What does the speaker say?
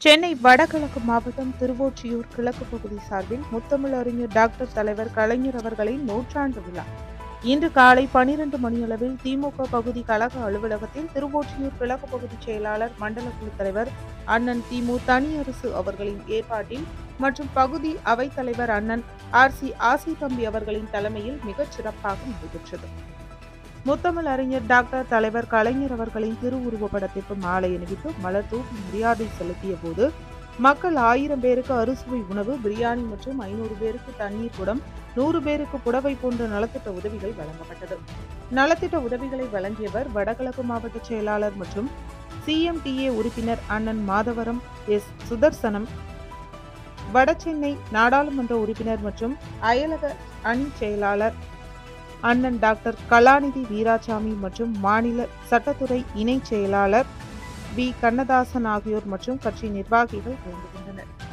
சென்னை வடகிழக்கு மாவட்டம் திருவொற்றியூர் கிழக்கு பகுதி சார்பில் முத்தமிழ் அறிஞர் டாக்டர் தலைவர் கலைஞர் அவர்களின் நூற்றாண்டு விழா இன்று காலை பனிரெண்டு மணியளவில் திமுக பகுதி கழக அலுவலகத்தில் திருவொற்றியூர் கிழக்கு பகுதி செயலாளர் மண்டல குழு தலைவர் அண்ணன் திமு தனியரசு அவர்களின் ஏற்பாட்டில் மற்றும் பகுதி அவைத்தலைவர் அண்ணன் ஆர் சி ஆசி தம்பி அவர்களின் தலைமையில் மிகச் சிறப்பாக நடைபெற்றது முத்தமிழ் அறிஞர் டாக்டர் தலைவர் கலைஞர் அவர்களின் திருவுருவ படத்திற்கு மாலை அணிவித்து மலர் தூக்கி மரியாதை செலுத்திய போது மக்கள் ஆயிரம் பேருக்கு அறுசுவை உணவு பிரியாணி மற்றும் ஐநூறு பேருக்கு தண்ணீர் குடம் நூறு பேருக்கு புடவை போன்ற நலத்திட்ட உதவிகள் வழங்கப்பட்டது நலத்திட்ட உதவிகளை வழங்கியவர் வடகிழக்கு மாவட்ட செயலாளர் மற்றும் சிஎம்டிஏ உறுப்பினர் அண்ணன் மாதவரம் எஸ் சுதர்சனம் வடசென்னை நாடாளுமன்ற உறுப்பினர் மற்றும் அயலக அணி செயலாளர் அண்ணன் டாக்டர் கலாநிதி வீராசாமி மற்றும் மாநில சட்டத்துறை இணை செயலாளர் வி கண்ணதாசன் ஆகியோர் மற்றும் கட்சி நிர்வாகிகள் கலந்து கொண்டனர்